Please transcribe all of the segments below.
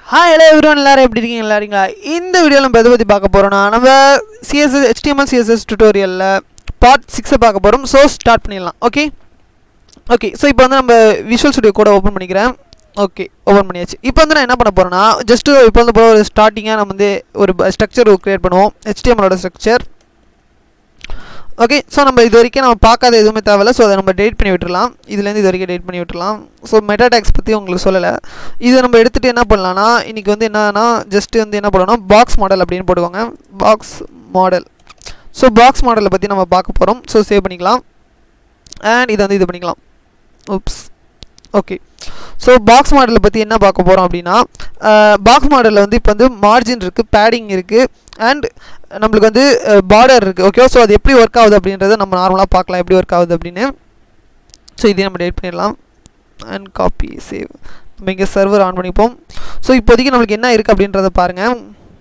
hi hello everyone எல்லாரும் எப்படி இருக்கீங்க நல்லா இருக்கீங்களா இந்த வீடியோவில் நம்ம எதை பற்றி பார்க்க போகிறோம்னா நம்ம சிஎஸ்எஸ் HTML சிஎஸ்எஸ் டுட்டோரியலில் பார்ட் சிக்ஸை பார்க்க போகிறோம் ஸோ ஸ்டார்ட் பண்ணிடலாம் ஓகே ஓகே ஸோ இப்போ வந்து நம்ம விஷுவல் ஸ்டுடியோ கூட ஓப்பன் பண்ணிக்கிறேன் ஓகே ஓப்பன் பண்ணியாச்சு இப்போ வந்து நான் என்ன பண்ண போகிறேன்னா ஜஸ்ட்டு இப்போ வந்து போகிற ஒரு ஸ்டார்டிங்காக நம்ம வந்து ஒரு ஸ்ட்ரக்சர் க்ரியேட் பண்ணுவோம் HTML-ஓட ஸ்ட்ரக்சர் ஓகே ஸோ நம்ம இது வரைக்கும் நம்ம பார்க்காத எதுவுமே தேவையில்ல ஸோ அதை நம்ம டெலிட் பண்ணி விட்டுறலாம் இதுலேருந்து இது வரைக்கும் டெலிட் பண்ணி விட்டுறலாம் ஸோ மெட்டா டேக்ஸ் பற்றி உங்களுக்கு சொல்லலை இதை நம்ம எடுத்துகிட்டு என்ன பண்ணலாம்னா இன்றைக்கி வந்து என்னன்னா ஜஸ்ட்டு வந்து என்ன பண்ணணும் பாக்ஸ் மாடல் அப்படின்னு போட்டுக்கோங்க பாக்ஸ் மாடல் ஸோ பாக்ஸ் மாடலை பற்றி நம்ம பார்க்க போகிறோம் ஸோ சேவ் பண்ணிக்கலாம் அண்ட் இதை வந்து இது பண்ணிக்கலாம் உப்ஸ் ஓகே ஸோ பாக்ஸ் மாடலை பற்றி என்ன பார்க்க போகிறோம் அப்படின்னா பாக்ஸ் மாடலில் வந்து இப்போ வந்து மார்ஜின் இருக்குது பேடிங் இருக்குது அண்ட் நம்மளுக்கு வந்து பார்டர் இருக்குது ஓகே ஸோ அது எப்படி ஒர்க் ஆகுது அப்படின்றத நம்ம நார்மலாக பார்க்கலாம் எப்படி ஒர்க் ஆகுது அப்படின்னு ஸோ இதையும் நம்ம டெலிட் பண்ணிடலாம் அண்ட் காப்பி சேவ் நம்ம இங்கே சர்வர் ஆன் பண்ணிப்போம் ஸோ இப்போதைக்கு நம்மளுக்கு என்ன இருக்குது அப்படின்றத பாருங்கள்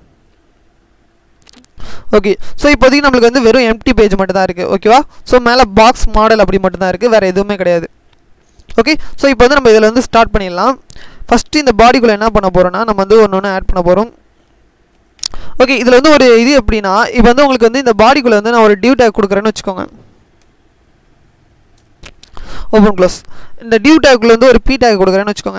ஓகே ஸோ இப்போதைக்கு நம்மளுக்கு வந்து வெறும் எம்டி பேஜ் மட்டும் தான் இருக்குது ஓகேவா ஸோ மேலே பாக்ஸ் மாடல் அப்படி மட்டும் தான் இருக்குது வேறு எதுவுமே கிடையாது ஓகே ஸோ இப்போ வந்து நம்ம இதில் வந்து ஸ்டார்ட் பண்ணிடலாம் ஃபஸ்ட்டு இந்த பாடிக்குள்ளே என்ன பண்ண போகிறோம்னா நம்ம வந்து ஒன்று ஒன்று ஆட் பண்ண போகிறோம் ஓகே இதில் வந்து ஒரு இது எப்படின்னா இப்போ வந்து உங்களுக்கு வந்து இந்த பாடிக்குள்ளே வந்து நான் ஒரு டியூ டேக் கொடுக்குறேன்னு வச்சுக்கோங்க ஓப்பன் க்ளோஸ் இந்த டியூ டேக்குள்ளே வந்து ஒரு பி டேக் கொடுக்குறேன்னு வச்சுக்கோங்க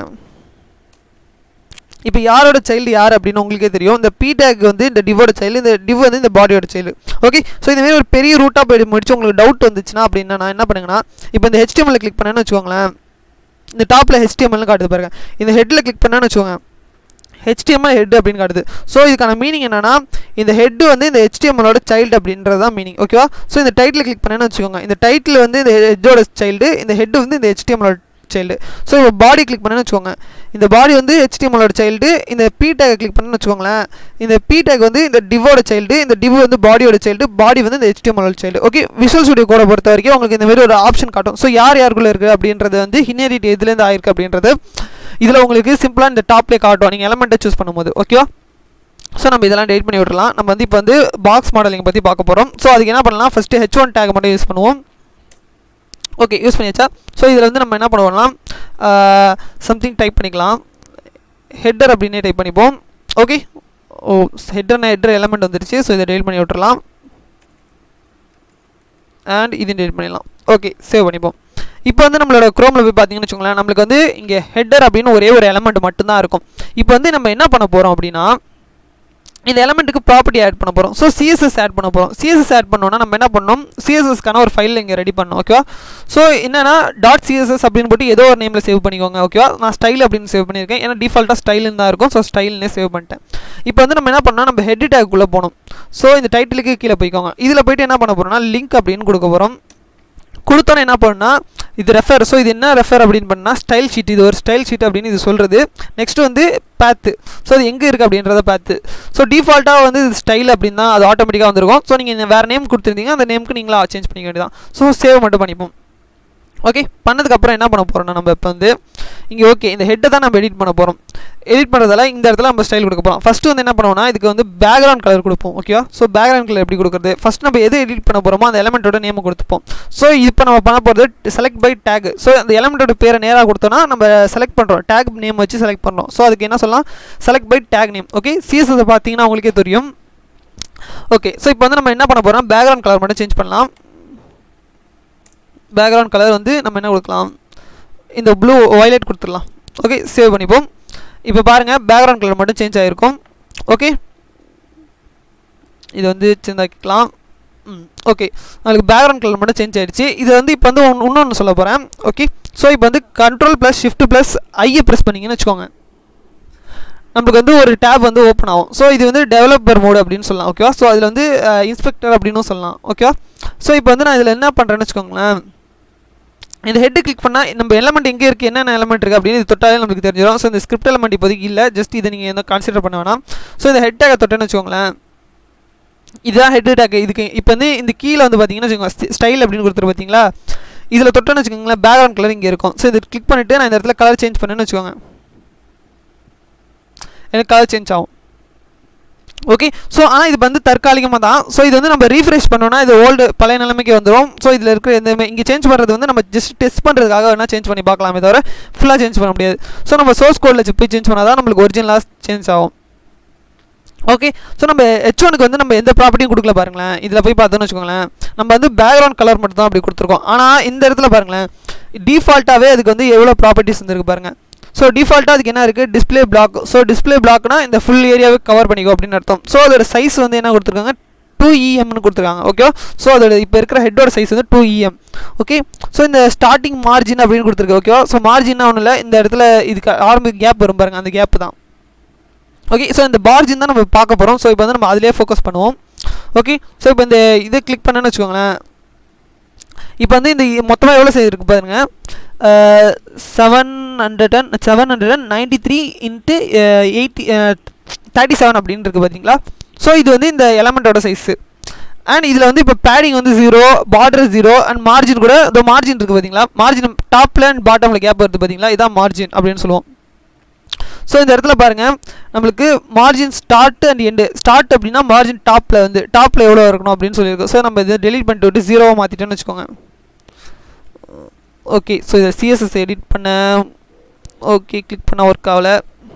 இப்போ யாரோட சைல்டு யார் அப்படின்னு உங்களுக்கே தெரியும் இந்த பி டேக் வந்து இந்த டிவோட சைல்டு இந்த டிவ் வந்து இந்த பாடியோட சைல்டு ஓகே ஸோ இந்த மாதிரி ஒரு பெரிய ரூட்டாக போய் முடிச்சு உங்களுக்கு டவுட் வந்துச்சுன்னா அப்படின்னா நான் என்ன பண்ணுங்கன்னா இப்போ இந்த ஹெச்டிஎம்எல் கிளிக் பண்ணேன்னு வச்சுக்கோங்களேன் இந்த டாப்பில் ஹெச்டிஎம்எல்னு காட்டுது பாருங்க இந்த ஹெட்டில் கிளிக் பண்ணேன்னு வச்சுக்கோங்க ஹெச்டிஎம்எல் ஹெட் அப்படின்னு காட்டுது ஸோ இதுக்கான மீனிங் என்னன்னா இந்த ஹெட் வந்து இந்த ஹெச்டிஎம்எலோட சைல்டு அப்படின்றது தான் மீனிங் ஓகேவா ஸோ இந்த டைட்டில் கிளிக் பண்ணேன்னு வச்சுக்கோங்க இந்த டைட்டில் வந்து இந்த ஹெட்டோட சைல்டு இந்த ஹெட் வந்து இந்த ஹெச்டிஎம்எலோட சைல்டு ஸோ இப்போ பாடி கிளிக் பண்ணேன்னு வச்சுக்கோங்க இந்த பாடி வந்து ஹெச்டிஎம்எலோட சைல்டு இந்த பி டேக்கை கிளிக் பண்ணேன்னு வச்சுக்கோங்களேன் இந்த பி டேக் வந்து இந்த டிவோட சைல்டு இந்த டிவ் வந்து பாடியோட சைல்டு பாடி வந்து இந்த ஹெச்டிஎம்எலோட child okay visual studio code பொறுத்த வரைக்கும் உங்களுக்கு இந்த மாதிரி ஒரு ஆப்ஷன் காட்டும் ஸோ யார் யாருக்குள்ளே இருக்குது அப்படின்றது வந்து ஹினரிட்டி எதுலேருந்து ஆயிருக்கு அப்படின்றது இதில் உங்களுக்கு சிம்பிளாக இந்த டாப்லேயே காட்டும் நீங்கள் எலமெண்ட்டை சூஸ் பண்ணும்போது ஓகேவா ஸோ நம்ம இதெல்லாம் டெலிட் பண்ணி விட்டுறலாம் நம்ம வந்து இப்போ வந்து பாக்ஸ் மாடலிங் பற்றி பார்க்க போகிறோம் ஸோ அதுக்கு என்ன பண்ணலாம் ஃபஸ்ட்டு ஹெச் ஒன் டேக் மட்டும் யூஸ் பண்ணுவோம் ஓகே யூஸ் பண்ணியாச்சா ஸோ இதில் வந்து நம்ம என்ன பண்ணுவோம்னா சம்திங் டைப் பண்ணிக்கலாம் ஹெட்டர் அப்படின்னே டைப் பண்ணிப்போம் ஓகே ஓ ஹெட்டர்னா ஹெட்டர் எலமெண்ட் வந்துருச்சு ஸோ இதை டெலிட் பண்ணி விட்டுறலாம் அண்ட் இதையும் டெலிட் பண்ணிடலாம் ஓகே சேவ் பண்ணிப்போம் இப்போ வந்து நம்மளோட குரோமில் போய் பார்த்தீங்கன்னு வச்சுக்கோங்களேன் நம்மளுக்கு வந்து இங்கே ஹெட்டர் அப்படின்னு ஒரே ஒரு எலமெண்ட் மட்டும்தான் இருக்கும் இப்போ வந்து நம்ம என்ன பண்ண போகிறோம் அப்படின்னா இந்த எலமெண்ட்டுக்கு ப்ராப்பர்ட்டி ஆட் பண்ண போகிறோம் ஸோ சிஎஸ்எஸ் ஆட் பண்ண போகிறோம் சிஎஸ்எஸ் ஆட் பண்ணோன்னா நம்ம என்ன பண்ணோம் சிஎஸ்எஸ்க்கான ஒரு ஃபைல் இங்கே ரெடி பண்ணோம் ஓகேவா ஸோ என்னன்னா டாட் சிஎஸ்எஸ் அப்படின்னு போட்டு ஏதோ ஒரு நேமில் சேவ் பண்ணிக்கோங்க ஓகேவா நான் ஸ்டைல் அப்படின்னு சேவ் பண்ணியிருக்கேன் ஏன்னா டிஃபால்ட்டாக ஸ்டைலுன்னு தான் இருக்கும் ஸோ ஸ்டைல்னே சேவ் பண்ணிட்டேன் இப்போ வந்து நம்ம என்ன பண்ணோம் நம்ம ஹெட் டேக்குள்ளே போகணும் ஸோ இந்த டைட்டிலுக்கு கீழே போய்க்கோங்க இதில் போயிட்டு என்ன பண்ண போகிறோம்னா லிங்க் அப்படின்னு கொடுக்க போகிறோம் கொடுத்தோன்னே என்ன பண்ணா இது ரெஃபர் ஸோ இது என்ன ரெஃபர் அப்படின்னு பண்ணால் ஸ்டைல் ஷீட் இது ஒரு ஸ்டைல் ஷீட் அப்படின்னு இது சொல்கிறது நெக்ஸ்ட் வந்து பேத்து ஸோ அது எங்கே இருக்குது அப்படின்றத பேத்து ஸோ டிஃபால்ட்டாக வந்து இது ஸ்டைல் அப்படின்னு தான் அது ஆட்டோமேட்டிக்காக வந்துருக்கும் ஸோ நீங்கள் வேறு நேம் கொடுத்துருந்தீங்க அந்த நேமுக்கு நீங்களா சேஞ்ச் பண்ணிக்க வேண்டியதான் ஸோ சேவ் மட்டும் பண்ணிப்போம் ஓகே பண்ணதுக்கப்புறம் என்ன பண்ண போகிறோம்னா நம்ம இப்போ வந்து இங்கே ஓகே இந்த ஹெட்டை தான் நம்ம எடிட் பண்ண போகிறோம் எடிட் பண்ணுறதால இந்த இடத்துல நம்ம ஸ்டைல் கொடுக்க போகிறோம் ஃபஸ்ட்டு வந்து என்ன பண்ணுவோம்னா இதுக்கு வந்து பேக்ரவுண்ட் கலர் கொடுப்போம் ஓகேவா ஸோ பேக்ரவுண்ட் கலர் எப்படி கொடுக்குறது ஃபஸ்ட் நம்ம எது எடிட் பண்ண போகிறோமோ அந்த எலமெண்ட்டோட நேம் கொடுத்துப்போம் ஸோ இப்போ நம்ம பண்ண போகிறது செலக்ட் பை டேக் ஸோ அந்த எலமெண்ட்டோட பேரை நேராக கொடுத்தோன்னா நம்ம செலக்ட் பண்ணுறோம் டேக் நேம் வச்சு செலக்ட் பண்ணுறோம் ஸோ அதுக்கு என்ன சொல்லலாம் select by tag name okay CSS பார்த்தீங்கன்னா உங்களுக்கே தெரியும் ஓகே ஸோ இப்போ வந்து நம்ம என்ன பண்ண போகிறோம் பேக்ரவுண்ட் கலர் மட்டும் சேஞ்ச் பண்ணலாம் பேக்ரவுண்ட் கலர் வந்து நம்ம என்ன கொடுக்கலாம் இந்த ப்ளூ வயலட் கொடுத்துடலாம் ஓகே சேவ் பண்ணிப்போம் இப்போ பாருங்கள் பேக்ரவுண்ட் கலர் மட்டும் சேஞ்ச் ஆகிருக்கும் ஓகே இது வந்து சேஞ்ச் ஆக்கிக்கலாம் ம் ஓகே அதுக்கு பேக்ரவுண்ட் கலர் மட்டும் சேஞ்ச் ஆகிடுச்சு இது வந்து இப்போ வந்து இன்னொன்று சொல்ல போகிறேன் ஓகே ஸோ இப்போ வந்து கண்ட்ரோல் ப்ளஸ் ஷிஃப்ட் ப்ளஸ் ஐயை ப்ரெஸ் பண்ணிங்கன்னு வச்சுக்கோங்க நம்மளுக்கு வந்து ஒரு டேப் வந்து ஓப்பன் ஆகும் ஸோ இது வந்து டெவலப்பர் மோடு அப்படின்னு சொல்லலாம் ஓகேவா ஸோ அதில் வந்து இன்ஸ்பெக்டர் அப்படின்னும் சொல்லலாம் ஓகேவா ஸோ இப்போ வந்து நான் இதில் என்ன பண்ணுறேன்னு வச்சுக்கோங்களேன் இந்த ஹெட்டு கிளிக் பண்ணால் நம்ம எலமெண்ட் எங்கே இருக்குது என்னென்ன எலமெண்ட் இருக்குது அப்படின்னு இது தொட்டாலே நம்மளுக்கு தெரிஞ்சிடும் ஸோ இந்த ஸ்கிரிப்ட் எலமெண்ட் இப்போதைக்கு இல்லை ஜஸ்ட் இதை நீங்கள் எந்த கன்சிடர் பண்ண வேணாம் ஸோ இந்த ஹெட் டேக்கை தொட்டேன்னு வச்சுக்கோங்களேன் இதுதான் ஹெட் டேக் இதுக்கு இப்போ வந்து இந்த கீழே வந்து பார்த்தீங்கன்னா வச்சுக்கோங்க ஸ்டைல் அப்படின்னு கொடுத்துரு பார்த்தீங்களா இதில் தொட்டோன்னு வச்சுக்கோங்களேன் பேக்ரவுண்ட் கலர் இங்கே இருக்கும் ஸோ இது கிளிக் பண்ணிவிட்டு நான் இந்த இடத்துல கலர் சேஞ்ச் பண்ணேன்னு வச்சுக்கோங்க எனக்கு கலர் சேஞ்ச் ஆகும் ஓகே ஸோ ஆனால் இது வந்து தற்காலிகமாக தான் ஸோ இது வந்து நம்ம ரீஃப்ரெஷ் பண்ணோம்னா இது ஓல்டு பழைய நிலைமைக்கு வந்துடும் ஸோ இதில் இருக்கிற எந்த இங்கே சேஞ்ச் பண்ணுறது வந்து நம்ம ஜஸ்ட் டெஸ்ட் பண்ணுறதுக்காக வேணால் சேஞ்ச் பண்ணி பார்க்கலாமே தவிர ஃபுல்லாக சேஞ்ச் பண்ண முடியாது ஸோ நம்ம சோர்ஸ் கோடில் போய் சேஞ்ச் பண்ணால் தான் நம்மளுக்கு ஒரிஜினலாக சேஞ்ச் ஆகும் ஓகே ஸோ நம்ம ஹெச் ஒனுக்கு வந்து நம்ம எந்த ப்ராப்பர்ட்டியும் கொடுக்கல பாருங்களேன் இதில் போய் பார்த்தோன்னு வச்சுக்கோங்களேன் நம்ம வந்து பேக்ரவுண்ட் கலர் மட்டும் தான் அப்படி கொடுத்துருக்கோம் ஆனால் இந்த இடத்துல பாருங்களேன் டிஃபால்ட்டாகவே அதுக்கு வந்து எவ்வளோ ப்ராப்பர்ட்டிஸ் வந்துருக்கு பாருங்கள் ஸோ டிஃபால்ட்டாக அதுக்கு என்ன இருக்குது டிஸ்பிளே பிளாக் ஸோ டிஸ்பிளே பிளாக்னா இந்த ஃபுல் ஏரியாவே கவர் பண்ணிக்கோ அப்படின்னு அர்த்தம் ஸோ அதோட சைஸ் வந்து என்ன கொடுத்துருக்காங்க டூ இஎம்னு கொடுத்துருக்காங்க ஓகே ஸோ அதோட இப்போ இருக்கிற ஹெட்டோட சைஸ் வந்து டூ இஎம் ஓகே ஸோ இந்த ஸ்டார்டிங் மார்ஜின் அப்படின்னு கொடுத்துருக்கு ஓகேவா ஸோ மார்ஜின்னா ஒன்றும் இல்லை இந்த இடத்துல இதுக்கு ஆரம்பி கேப் வரும் பாருங்க அந்த கேப் தான் ஓகே ஸோ இந்த மார்ஜின் தான் நம்ம பார்க்க போகிறோம் ஸோ இப்போ வந்து நம்ம அதிலே ஃபோக்கஸ் பண்ணுவோம் ஓகே ஸோ இப்போ இந்த இதை கிளிக் பண்ணேன்னு வச்சுக்கோங்களேன் இப்போ வந்து இந்த மொத்தமாக எவ்வளோ செய்திருக்கு பாருங்க seven hundred and seven hundred and ninety three into eighty thirty seven அப்படின்னு இருக்குது பார்த்தீங்களா ஸோ இது வந்து இந்த எலமெண்ட்டோட சைஸு அண்ட் இதில் வந்து இப்போ பேடிங் வந்து zero border zero and margin கூட இந்த மார்ஜின் இருக்குது பார்த்தீங்களா மார்ஜின் டாப்பில் அண்ட் பாட்டமில் கேப் வருது பார்த்தீங்களா இதான் மார்ஜின் அப்படின்னு சொல்லுவோம் ஸோ இந்த இடத்துல பாருங்கள் நம்மளுக்கு margin start and end start அப்படின்னா மார்ஜின் டாப்பில் வந்து டாப்பில் எவ்வளோ இருக்கணும் அப்படின்னு சொல்லியிருக்கோம் ஸோ நம்ம இதை டெலிட் பண்ணிட்டு விட்டு ஜீரோவாக மாற்றிட்டோன்னு வச்சுக்கோங்க ஓகே ஸோ இதை சிஎஸ்எஸ் எடிட் பண்ண ஓகே கிளிக் பண்ண ஒர்க் ஆகல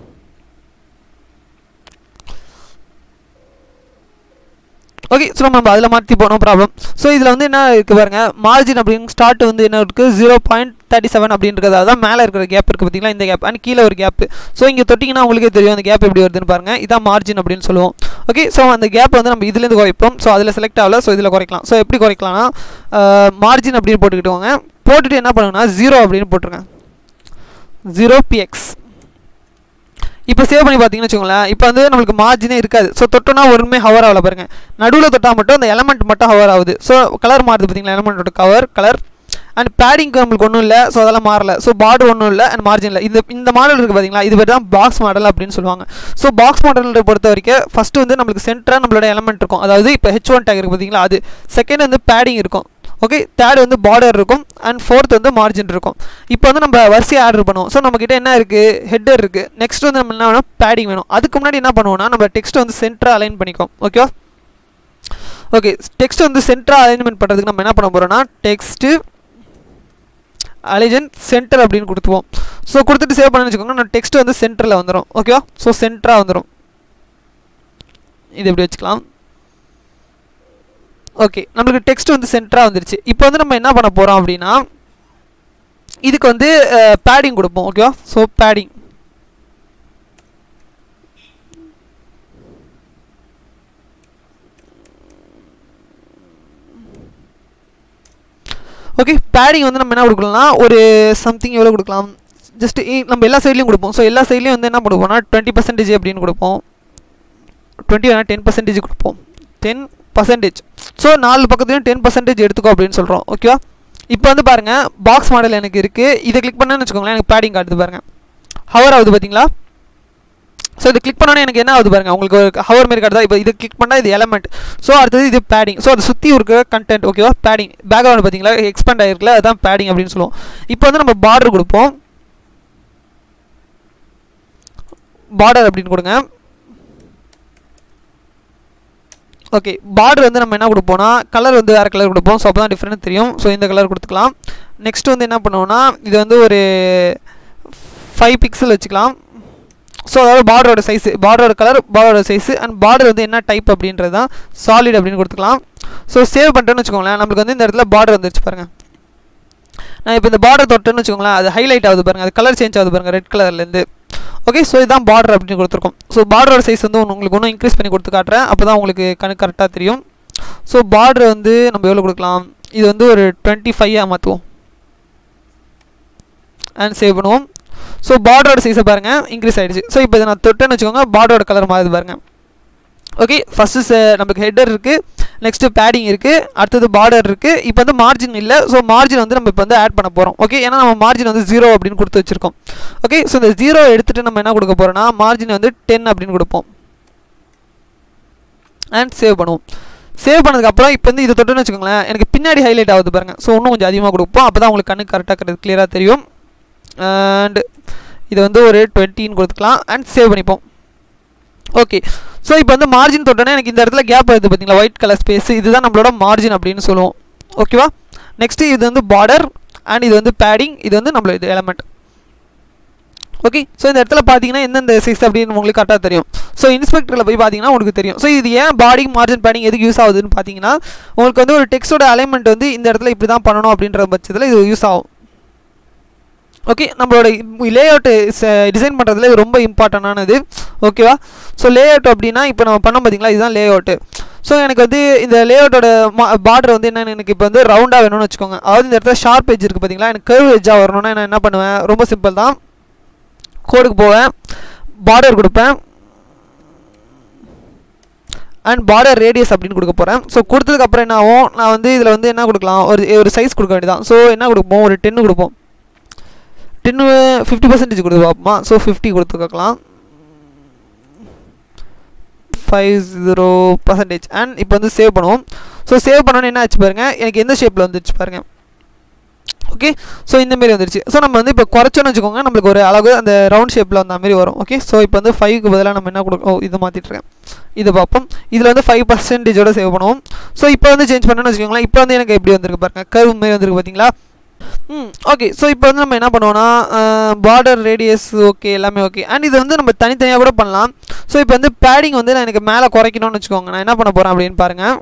ஓகே ஸோ நம்ம அதில் மாற்றி போனோம் ப்ராப்ளம் ஸோ இதில் வந்து என்ன இருக்குது பாருங்க மார்ஜின் அப்படின்னு ஸ்டார்ட் வந்து என்ன இருக்குது ஜீரோ பாயிண்ட் தேர்ட்டி செவன் அப்படின்றது அதான் மேலே இருக்கிற கேப் இருக்குது பார்த்தீங்களா இந்த கேப் அண்ட் கீழே ஒரு கேப் ஸோ இங்கே தொட்டிங்கன்னா உங்களுக்கே தெரியும் அந்த கேப் எப்படி வருதுன்னு பாருங்கள் இதான் மார்ஜின் அப்படின்னு சொல்லுவோம் ஓகே ஸோ அந்த கேப் வந்து நம்ம இதுலேருந்து குறைப்போம் ஸோ அதில் செலக்ட் ஆகல ஸோ இதில் குறைக்கலாம் ஸோ எப்படி குறைக்கலாம்னா மார்ஜின் அப்படின்னு போட்டுக்கிட்டோங்க போட்டுட்டு என்ன பண்ணுங்கன்னா ஜீரோ அப்படின்னு போட்டுருங்க ஜீரோ பிஎக்ஸ் இப்போ சேவ் பண்ணி பார்த்தீங்கன்னு வச்சுக்கோங்களேன் இப்போ வந்து நம்மளுக்கு மார்ஜினே இருக்காது ஸோ தொட்டோன்னா ஒருமே ஹவர் ஆகல பாருங்க நடுவில் தொட்டால் மட்டும் அந்த எலமெண்ட் மட்டும் ஹவர் ஆகுது ஸோ கலர் மாறுது பார்த்தீங்களா எலமெண்ட்டோட கவர் கலர் அண்ட் பேடிங்க்கு நம்மளுக்கு ஒன்றும் இல்லை ஸோ அதெல்லாம் மாறல ஸோ பார்டர் ஒன்றும் இல்லை அண்ட் மார்ஜின் இல்லை இந்த இந்த மாடல் இருக்குது பார்த்தீங்களா இது பேர் தான் பாக்ஸ் மாடல் அப்படின்னு சொல்லுவாங்க ஸோ பாக்ஸ் மாடல் பொறுத்த வரைக்கும் ஃபஸ்ட்டு வந்து நம்மளுக்கு சென்டராக நம்மளோட எலமெண்ட் இருக்கும் அதாவது இப்போ ஹெச் ஒன் டேக் இருக்குது பார்த்தீங்களா அது செகண்ட் வந்து பேடிங் இருக்கும் ஓகே தேர்ட் வந்து பார்டர் இருக்கும் அண்ட் ஃபோர்த் வந்து மார்ஜின் இருக்கும் இப்போ வந்து நம்ம வரிசையாக ஆர்டர் பண்ணுவோம் ஸோ நம்மக்கிட்ட என்ன இருக்குது ஹெட்டர் இருக்குது நெக்ஸ்ட் வந்து நம்ம என்ன வேணும் பேடிங் வேணும் அதுக்கு முன்னாடி என்ன பண்ணுவோம்னா நம்ம டெக்ஸ்ட் வந்து சென்டராக அலைன் பண்ணிக்கோம் ஓகேவா ஓகே டெக்ஸ்ட் வந்து சென்டராக அலைன்மெண்ட் பண்ணுறதுக்கு நம்ம என்ன பண்ண போகிறோம்னா டெக்ஸ்ட்டு அலைஜன் சென்டர் அப்படின்னு கொடுத்துவோம் ஸோ கொடுத்துட்டு சேவ் பண்ணு வச்சுக்கோங்க நான் டெக்ஸ்ட் வந்து சென்டரில் வந்துடும் ஓகேவா ஸோ சென்டராக வந்துடும் இது எப்படி வச்சுக்கலாம் ஓகே நம்மளுக்கு டெக்ஸ்ட் வந்து சென்டராக வந்துருச்சு இப்போ வந்து நம்ம என்ன பண்ண போகிறோம் அப்படின்னா இதுக்கு வந்து பேடிங் கொடுப்போம் ஓகேவா ஸோ பேடிங் ஓகே பேடிங் வந்து நம்ம என்ன கொடுக்கலாம்னா ஒரு சம்திங் எவ்வளோ கொடுக்கலாம் ஜஸ்ட் நம்ம எல்லா சைட்லையும் கொடுப்போம் ஸோ எல்லா சைட்லையும் வந்து என்ன கொடுப்போம்னா டுவெண்ட்டி பர்சன்டேஜ் அப்படின்னு கொடுப்போம் டுவெண்ட்டி வேணால் டென் பர்சன்டேஜ் கொடுப்போம் டென் பர்சன்டேஜ் ஸோ நாலு பக்கத்துலையும் டென் பர்சன்டேஜ் எடுத்துக்கோ அப்படின்னு சொல்கிறோம் ஓகேவா இப்போ வந்து பாருங்கள் பாக்ஸ் மாடல் எனக்கு இருக்குது இதை கிளிக் பண்ணேன்னு வச்சுக்கோங்களேன் எனக்கு பேடிங் காட்டுது பாருங்கள் ஹவர் ஆகுது பார்த்தீங்களா ஸோ இது கிளிக் பண்ணோன்னே எனக்கு என்ன ஆகுது பாருங்கள் உங்களுக்கு ஒரு ஹவர் மாரி காட்டுதா இப்போ இது கிளிக் பண்ணால் இது எலமெண்ட் ஸோ அடுத்தது இது பேடிங் ஸோ அதை சுற்றி இருக்கிற கண்டென்ட் ஓகேவா பேடிங் பேக்ரவுண்ட் பார்த்தீங்களா எக்ஸ்பேண்ட் ஆகிருக்குல அதுதான் பேடிங் அப்படின்னு சொல்லுவோம் இப்போ வந்து நம்ம பார்டர் கொடுப்போம் பார்டர் அப்படின்னு கொடுங்க ஓகே பார்டர் வந்து நம்ம என்ன கொடுப்போம்னா கலர் வந்து வேறு கலர் கொடுப்போம் ஸோ அப்போ தான் டிஃப்ரெண்ட் தெரியும் ஸோ இந்த கலர் கொடுத்துக்கலாம் நெக்ஸ்ட் வந்து என்ன பண்ணுவோம்னா இது வந்து ஒரு ஃபைவ் பிக்சல் வச்சுக்கலாம் ஸோ அதாவது பார்டரோட சைஸு பார்டரோட கலர் பார்டரோட சைஸு அண்ட் பார்டர் வந்து என்ன டைப் அப்படின்றது தான் சாலிட் அப்படின்னு கொடுத்துக்கலாம் ஸோ சேவ் பண்ணிட்டேன்னு வச்சுக்கோங்களேன் நம்மளுக்கு வந்து இந்த இடத்துல பார்டர் வந்துருச்சு பாருங்கள் நான் இப்போ இந்த பார்டர் தொட்டேன்னு வச்சுக்கோங்களேன் அது ஹைலைட் ஆகுது பாருங்கள் அது கலர் சேஞ்ச் ஆகுது பாருங்கள் ரெட் கலர்லேருந்து ஓகே ஸோ இதுதான் பார்டர் அப்படின்னு கொடுத்துருக்கோம் ஸோ பார்டரோட சைஸ் வந்து உங்களுக்கு இன்னும் இன்க்ரீஸ் பண்ணி கொடுத்து காட்டுறேன் அப்போ தான் உங்களுக்கு கணக்கு கரெக்டாக தெரியும் ஸோ பார்டர் வந்து நம்ம எவ்வளோ கொடுக்கலாம் இது வந்து ஒரு டுவெண்ட்டி ஃபைவாக மாற்றுவோம் அண்ட் சேவ் பண்ணுவோம் ஸோ பார்டரோட சைஸை பாருங்கள் இன்க்ரீஸ் ஆகிடுச்சு ஸோ இப்போ இதை நான் தொட்டேன்னு வச்சுக்கோங்க பார்டரோட கலர் மாறுது பாருங்கள் ஓகே ஃபஸ்ட்டு நமக்கு ஹெட்டர் இருக்குது நெக்ஸ்ட்டு பேடிங் இருக்குது அடுத்தது பார்டர் இருக்குது இப்போ வந்து மார்ஜின் இல்லை ஸோ மார்ஜின் வந்து நம்ம இப்போ வந்து ஆட் பண்ண போகிறோம் ஓகே ஏன்னா நம்ம மார்ஜின் வந்து ஜீரோ அப்படின்னு கொடுத்து வச்சிருக்கோம் ஓகே ஸோ இந்த ஜீரோ எடுத்துகிட்டு நம்ம என்ன கொடுக்க போகிறோம்னா மார்ஜின் வந்து டென் அப்படின்னு கொடுப்போம் அண்ட் சேவ் பண்ணுவோம் சேவ் பண்ணதுக்கப்புறம் இப்போ வந்து இது தொட்டுன்னு வச்சுக்கோங்களேன் எனக்கு பின்னாடி ஹைலைட் ஆகுது பாருங்கள் ஸோ இன்னும் கொஞ்சம் அதிகமாக கொடுப்போம் அப்போ தான் உங்களுக்கு கண்ணு கரெக்டாக கிளியராக தெரியும் அண்ட் இது வந்து ஒரு டுவெண்ட்டின்னு கொடுத்துக்கலாம் அண்ட் சேவ் பண்ணிப்போம் ஓகே ஸோ இப்போ வந்து மார்ஜின் தொட்டோன்னே எனக்கு இந்த இடத்துல கேப் வருது பார்த்தீங்களா ஒயிட் கலர் ஸ்பேஸ் இதுதான் நம்மளோட மார்ஜின் அப்படின்னு சொல்லுவோம் ஓகேவா நெக்ஸ்ட்டு இது வந்து பார்டர் அண்ட் இது வந்து பேடிங் இது வந்து நம்மளோட இது எலமெண்ட் ஓகே ஸோ இந்த இடத்துல பார்த்தீங்கன்னா எந்தெந்த சைஸ் அப்படின்னு உங்களுக்கு கரெக்டாக தெரியும் ஸோ இன்ஸ்பெக்டரில் போய் பார்த்தீங்கன்னா உங்களுக்கு தெரியும் ஸோ இது ஏன் பாடி மார்ஜின் பேடிங் எதுக்கு யூஸ் ஆகுதுன்னு பார்த்தீங்கன்னா உங்களுக்கு வந்து ஒரு டெக்ஸ்டோட அலைன்மெண்ட் வந்து இந்த இடத்துல இப்படி தான் பண்ணணும் அப்படின்ற பட்சத்தில் இது யூஸ் ஆகும் ஓகே நம்மளோட லே அவுட்டு டிசைன் பண்ணுறதுல இது ரொம்ப இம்பார்ட்டண்டானது ஓகேவா ஸோ லே அவுட் அப்படின்னா இப்போ நம்ம பண்ணோம் பார்த்தீங்களா இதுதான் லே அவுட்டு ஸோ எனக்கு வந்து இந்த லே அவுட்டோட பார்டர் வந்து என்னென்னு எனக்கு இப்போ வந்து ரவுண்டாக வேணும்னு வச்சுக்கோங்க அதாவது இந்த இடத்துல ஷார்ப் எஜ் இருக்குது பார்த்தீங்களா எனக்கு கர்வ் எஜ்ஜாக வரணும்னா நான் என்ன பண்ணுவேன் ரொம்ப சிம்பிள் தான் கோடுக்கு போவேன் பார்டர் கொடுப்பேன் அண்ட் பார்டர் ரேடியஸ் அப்படின்னு கொடுக்க போகிறேன் ஸோ கொடுத்ததுக்கப்புறம் என்ன ஆகும் நான் வந்து இதில் வந்து என்ன கொடுக்கலாம் ஒரு ஒரு சைஸ் கொடுக்க வேண்டியதான் ஸோ என்ன கொடுப்போம் ஒரு டென்னு கொடுப்போம் டென்னு ஃபிஃப்டி பர்சன்டேஜ் கொடுத்து பார்ப்போமா ஸோ ஃபிஃப்டி கொடுத்துக்கலாம் ஃபைவ் ஜீரோ பர்சன்டேஜ் அண்ட் இப்போ வந்து சேவ் பண்ணுவோம் ஸோ சேவ் பண்ணோன்னு என்ன ஆச்சு பாருங்கள் எனக்கு எந்த ஷேப்பில் வந்துச்சு பாருங்கள் ஓகே ஸோ இந்த மாதிரி வந்துருச்சு ஸோ நம்ம வந்து இப்போ குறைச்சோன்னு வச்சுக்கோங்க நம்மளுக்கு ஒரு அளவு அந்த ரவுண்ட் ஷேப்பில் வந்த மாதிரி வரும் ஓகே ஸோ இப்போ வந்து ஃபைவ்க்கு பதிலாக நம்ம என்ன கொடுக்கும் ஓ இது மாற்றிட்டுருக்கேன் இது பார்ப்போம் இதில் வந்து ஃபைவ் பர்சன்டேஜோட சேவ் பண்ணுவோம் ஸோ இப்போ வந்து சேஞ்ச் பண்ணணும்னு வச்சுக்கோங்களேன் இப்போ வந்து எனக்கு எப்படி வந்திருக்கு பாருங்க கருவு மாதிரி வந்திருக்கு பார்த்தீங்களா ம் ஓகே ஸோ இப்போ வந்து நம்ம என்ன பண்ணுவோம்னா பார்டர் ரேடியஸ் ஓகே எல்லாமே ஓகே அண்ட் இது வந்து நம்ம தனித்தனியாக கூட பண்ணலாம் ஸோ இப்போ வந்து பேடிங் வந்து நான் எனக்கு மேலே குறைக்கணும்னு வச்சுக்கோங்க நான் என்ன பண்ண போகிறேன் அப்படின்னு பாருங்கள்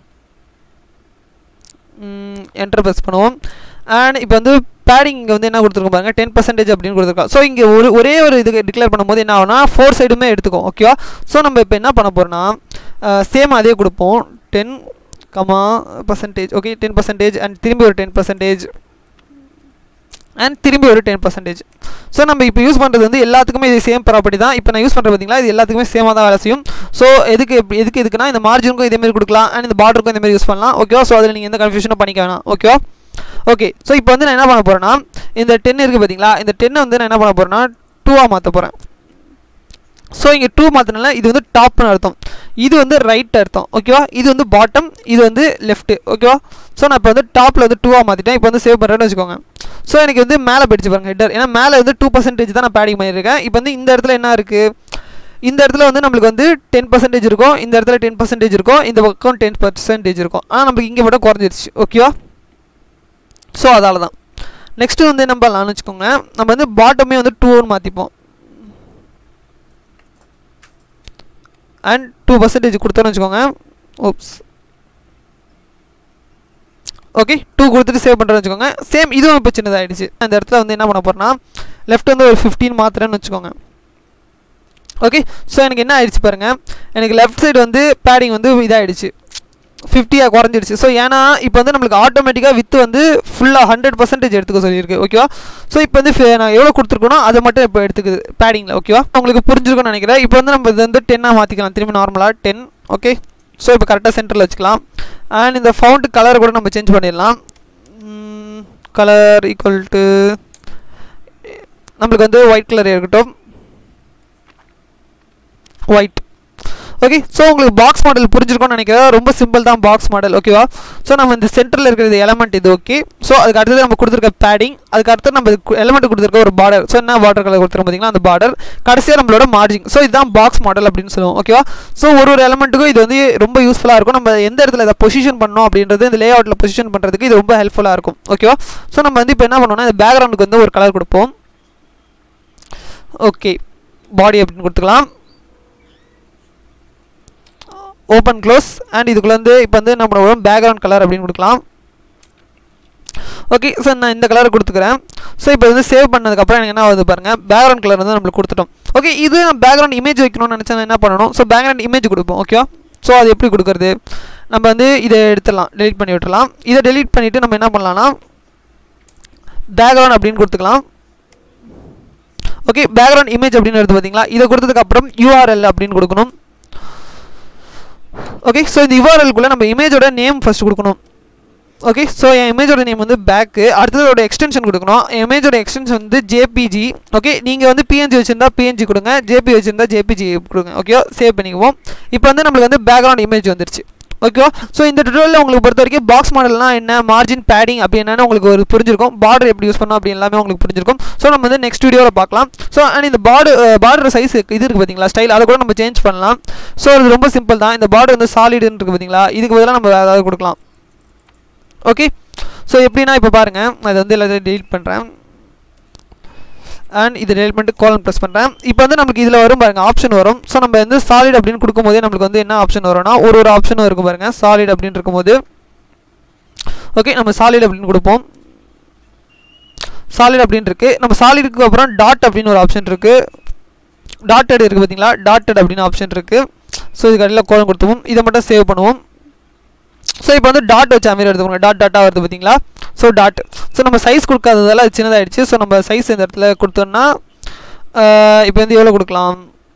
என்டர் ப்ரெஸ் பண்ணுவோம் அண்ட் இப்போ வந்து பேடிங் இங்கே வந்து என்ன கொடுத்துருக்கோம் பாருங்க டென் பர்சன்டேஜ் அப்படின்னு கொடுத்துருக்கோம் ஸோ இங்கே ஒரு ஒரே ஒரு இதுக்கு டிக்ளேர் பண்ணும்போது என்ன ஆகும்னா ஃபோர் சைடுமே எடுத்துக்கும் ஓகேவா ஸோ நம்ம இப்போ என்ன பண்ண போகிறோம்னா சேம் அதே கொடுப்போம் ten comma percentage okay ten percentage and திரும்பி ஒரு டென் பர்சன்டேஜ் அண்ட் திரும்பி ஒரு டென் பர்சன்டேஜ் ஸோ நம்ம இப்போ யூஸ் பண்ணுறது வந்து எல்லாத்துக்குமே இது சேம் ப்ராப்பர்ட்டி தான் இப்போ நான் யூஸ் பண்ணுறது பார்த்தீங்களா இது எல்லாத்துக்குமே சேமாக தான் வேலை செய்யும் ஸோ எதுக்கு எப்படி எதுக்கு எதுக்குன்னா இந்த மார்ஜினுக்கும் இதேமாரி கொடுக்கலாம் அண்ட் இந்த பார்டருக்கும் இதேமாரி யூஸ் பண்ணலாம் ஓகேவா ஸோ அதில் நீங்கள் எந்த கன்ஃபியூஷனும் பண்ணிக்க வேணாம் ஓகேவா ஓகே ஸோ இப்போ வந்து நான் என்ன பண்ண போகிறேன்னா இந்த டென் இருக்குது பார்த்தீங்களா இந்த டென்னை வந்து நான் என்ன பண்ண போகிறேன்னா டூவாக மாற்ற போகிறேன் ஸோ இங்கே டூ மாற்றினால இது வந்து டாப்னு அர்த்தம் இது வந்து ரைட் அர்த்தம் ஓகேவா இது வந்து பாட்டம் இது வந்து லெஃப்ட்டு ஓகேவா ஸோ நான் இப்போ வந்து டாப்பில் வந்து டூவாக மாற்றிட்டேன் இப்போ வந்து சேவ் பண்ணுறேன்னு வச்சுக்கோங்க ஸோ எனக்கு வந்து மேலே போயிடுச்சு பாருங்க ஹெட்டர் ஏன்னா மேலே வந்து டூ பர்சன்டேஜ் தான் நான் பேடிங் பண்ணியிருக்கேன் இப்போ வந்து இந்த இடத்துல என்ன இருக்குது இந்த இடத்துல வந்து நம்மளுக்கு வந்து டென் பர்சன்டேஜ் இருக்கும் இந்த இடத்துல டென் பர்சன்டேஜ் இருக்கும் இந்த பக்கம் டென் பர்சன்டேஜ் இருக்கும் ஆனால் நமக்கு இங்கே மட்டும் குறைஞ்சிருச்சு ஓகேவா ஸோ அதால தான் நெக்ஸ்ட்டு வந்து என்ன பண்ணலாம்னு வச்சுக்கோங்க நம்ம வந்து பாட்டமே வந்து டூன்னு மாற்றிப்போம் அண்ட் டூ பர்சன்டேஜ் கொடுத்தோன்னு வச்சுக்கோங்க ஓப்ஸ் ஓகே டூ கொடுத்துட்டு சேவ் பண்ணுறேன்னு வச்சுக்கோங்க சேம் இதுவும் இப்போ சின்னதாகிடுச்சு அந்த இடத்துல வந்து என்ன பண்ண போகிறேன்னா லெஃப்ட் வந்து ஒரு ஃபிஃப்டீன் மாத்திரன்னு வச்சுக்கோங்க ஓகே ஸோ எனக்கு என்ன ஆயிடுச்சு பாருங்கள் எனக்கு லெஃப்ட் சைடு வந்து பேடிங் வந்து இதாகிடுச்சு ஃபிஃப்டியாக குறைஞ்சிடுச்சு ஸோ ஏன்னா இப்போ வந்து நம்மளுக்கு ஆட்டோமேட்டிக்காக வித்து வந்து ஃபுல்லாக ஹண்ட்ரட் பர்சன்டேஜ் எடுத்துக்க சொல்லியிருக்கு ஓகேவா ஸோ இப்போ வந்து நான் எவ்வளோ கொடுத்துருக்கோனோ அதை மட்டும் இப்போ எடுத்துக்குது பேடிங்கில் ஓகேவா உங்களுக்கு புரிஞ்சிருக்கும்னு நினைக்கிறேன் இப்போ வந்து நம்ம இது வந்து டென்னாக மாற்றிக்கலாம் திரும்பி நார்மலாக டென் ஓகே ஸோ இப்போ கரெக்டாக சென்டரில் வச்சுக்கலாம் அண்ட் இந்த ஃபவுண்ட் கலர் கூட நம்ம சேஞ்ச் பண்ணிடலாம் கலர் ஈக்குவல் டு நம்மளுக்கு வந்து ஒயிட் கலர் இருக்கட்டும் ஒயிட் ஓகே ஸோ உங்களுக்கு பாக்ஸ் மாடல் புரிஞ்சிருக்கும்னு நினைக்கிறேன் ரொம்ப சிம்பிள் தான் பாக்ஸ் மாடல் ஓகேவா ஸோ நம்ம இந்த சென்டரில் இருக்கிறது எலமெண்ட் இது ஓகே ஸோ அதுக்கு அடுத்தது நம்ம கொடுத்துருக்க பேடிங் அதுக்கு அடுத்து நம்ம எலமெண்ட் கொடுத்துருக்க ஒரு பார்டர் ஸோ என்ன வாட்டர் கலர் கொடுத்துருக்கோம் பார்த்தீங்கன்னா அந்த பார்டர் கடைசியாக நம்மளோட மார்ஜிங் ஸோ இதுதான் பாக்ஸ் மாடல் அப்படின்னு சொல்லுவோம் ஓகேவா ஸோ ஒரு ஒரு எலமெண்ட்டுக்கும் இது வந்து ரொம்ப யூஸ்ஃபுல்லாக இருக்கும் நம்ம எந்த இடத்துல இதை பொசிஷன் பண்ணோம் அப்படின்றது இந்த லே அவுட்டில் பொசிஷன் பண்ணுறதுக்கு இது ரொம்ப ஹெல்ப்ஃபுல்லாக இருக்கும் ஓகேவா ஸோ நம்ம வந்து இப்போ என்ன பண்ணோம்னா இந்த பேக்ரவுண்டுக்கு வந்து ஒரு கலர் கொடுப்போம் ஓகே பாடி அப்படின்னு கொடுத்துக்கலாம் ஓப்பன் க்ளோஸ் அண்ட் இதுக்குள்ளே வந்து இப்போ வந்து நம்ம பண்ணுவோம் பேக்ரவுண்ட் கலர் அப்படின்னு கொடுக்கலாம் ஓகே ஸோ நான் இந்த கலர் கொடுத்துக்கிறேன் ஸோ இப்போ வந்து சேவ் பண்ணதுக்கப்புறம் எனக்கு என்ன ஆகுது பாருங்கள் பேக்ரவுண்ட் கலர் வந்து நம்மளுக்கு கொடுத்துட்டோம் ஓகே இது நான் பேக்ரவுண்ட் இமேஜ் வைக்கணும்னு நினச்சா என்ன பண்ணணும் ஸோ பேக்ரவுண்ட் இமேஜ் கொடுப்போம் ஓகேவா ஸோ அது எப்படி கொடுக்குறது நம்ம வந்து இதை எடுத்துடலாம் டெலிட் பண்ணி விட்டுறலாம் இதை டெலிட் பண்ணிவிட்டு நம்ம என்ன பண்ணலாம்னா பேக்ரவுண்ட் அப்படின்னு கொடுத்துக்கலாம் ஓகே பேக்ரவுண்ட் இமேஜ் அப்படின்னு எடுத்து பார்த்தீங்களா இதை கொடுத்ததுக்கப்புறம் யூஆர்எல் அப்படின்னு கொடுக்கணும் ஓகே ஸோ இந்த யூஆர்எல்குள்ளே நம்ம இமேஜோட நேம் ஃபஸ்ட் கொடுக்கணும் ஓகே ஸோ என் இமேஜோட நேம் வந்து பேக்கு அடுத்ததோட எக்ஸ்டென்ஷன் கொடுக்கணும் என் இமேஜோட எக்ஸ்டென்ஷன் வந்து ஜேபிஜி ஓகே நீங்கள் வந்து பிஎன்ஜி வச்சிருந்தா பிஎன்ஜி கொடுங்க ஜேபி வச்சிருந்தா ஜேபிஜி கொடுங்க ஓகே சேவ் பண்ணிக்குவோம் இப்போ வந்து நம்மளுக்கு வந்து பேக்ரவுண்ட் இமேஜ் வந்துருச்சு ஓகேவா ஸோ இந்த டுட்டோரியலில் உங்களுக்கு பொறுத்த வரைக்கும் பாக்ஸ் மாடல்னா என்ன மார்ஜின் பேடிங் அப்படி என்னன்னு உங்களுக்கு ஒரு புரிஞ்சிருக்கும் பார்டர் எப்படி யூஸ் பண்ணணும் அப்படி எல்லாமே உங்களுக்கு புரிஞ்சிருக்கும் ஸோ நம்ம வந்து நெக்ஸ்ட் வீடியோவில் பார்க்கலாம் ஸோ அண்ட் இந்த பார்டர் பார்டர் சைஸ் இது இருக்குது பார்த்தீங்களா ஸ்டைல் அதை கூட நம்ம சேஞ்ச் பண்ணலாம் ஸோ அது ரொம்ப சிம்பிள் தான் இந்த பார்டர் வந்து சாலிடுன்னு இருக்குது பார்த்தீங்களா இதுக்கு பதிலாக நம்ம வேறு ஏதாவது கொடுக்கலாம் ஓகே ஸோ எப்படின்னா இப்போ பாருங்கள் அதை வந்து எல்லாத்தையும் டெலிட் பண்ணுறேன் அண்ட் இது டெலிட் பண்ணிட்டு கோலன் ப்ரெஸ் பண்ணுறேன் இப்போ வந்து நமக்கு இதில் வரும் பாருங்கள் ஆப்ஷன் வரும் ஸோ நம்ம வந்து சாலிட் அப்படின்னு கொடுக்கும்போதே நம்மளுக்கு வந்து என்ன ஆப்ஷன் வரும்னா ஒரு ஒரு ஆப்ஷனும் இருக்கும் பாருங்கள் சாலிட் அப்படின்னு இருக்கும்போது ஓகே நம்ம சாலிட் அப்படின்னு கொடுப்போம் சாலிட் அப்படின்னு இருக்குது நம்ம சாலிடுக்கு அப்புறம் டாட் அப்படின்னு ஒரு ஆப்ஷன் இருக்குது டாட்டட் இருக்குது பார்த்தீங்களா டாட்டட் அப்படின்னு ஆப்ஷன் இருக்குது ஸோ இதுக்கு அடியில் கோலம் கொடுத்துவோம் இதை மட்டும் சேவ் பண்ணுவோம் ஸோ இப்போ வந்து டாட் வச்ச மாதிரி எடுத்துக்கோங்க டாட் டாட்டாக வருது பார்த்தீங்களா ஸோ டாட் ஸோ நம்ம சைஸ் கொடுக்காததால அது சின்னதாகிடுச்சு ஸோ நம்ம சைஸ் இந்த இடத்துல கொடுத்தோம்னா இப்போ வந்து எவ்வளோ கொடுக்கலாம்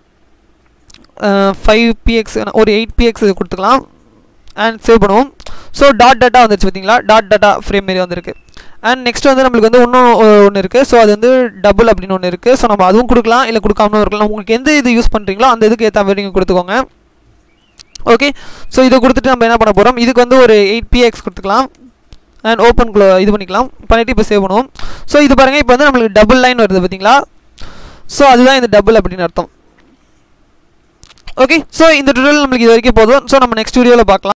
ஃபைவ் பிஎக்ஸ் ஒரு எயிட் பிஎக்ஸ் கொடுத்துக்கலாம் அண்ட் சேவ் பண்ணுவோம் ஸோ டாட் டாட்டா வந்துருச்சு பார்த்தீங்களா டாட் டாட்டா ஃப்ரேம் மாரி வந்திருக்கு அண்ட் நெக்ஸ்ட் வந்து நம்மளுக்கு வந்து இன்னும் ஒன்று இருக்குது ஸோ அது வந்து டபுள் அப்படின்னு ஒன்று இருக்குது ஸோ நம்ம அதுவும் கொடுக்கலாம் இல்லை கொடுக்காமலும் இருக்கலாம் உங்களுக்கு எந்த இது யூஸ் பண்ணுறீங்களோ அந்த இதுக்கு ஏற்ற மாதிரி நீங்கள் கொடுத்துக்கோங்க ஓகே ஸோ இதை கொடுத்துட்டு நம்ம என்ன பண்ண போகிறோம் இதுக்கு வந்து ஒரு எயிட் பிஎக்ஸ் கொடுத்துக்கலாம் அண்ட் ஓப்பன் க்ளோ இது பண்ணிக்கலாம் பண்ணிவிட்டு இப்போ சேவ் பண்ணுவோம் ஸோ இது பாருங்கள் இப்போ வந்து நம்மளுக்கு டபுள் லைன் வருது பார்த்தீங்களா ஸோ அதுதான் இந்த டபுள் அப்படின்னு அர்த்தம் ஓகே ஸோ இந்த டுட்டோரியல் நம்மளுக்கு இது வரைக்கும் போதும் ஸோ நம்ம நெக்ஸ்ட் வீடியோவில் பார்க்கலாம்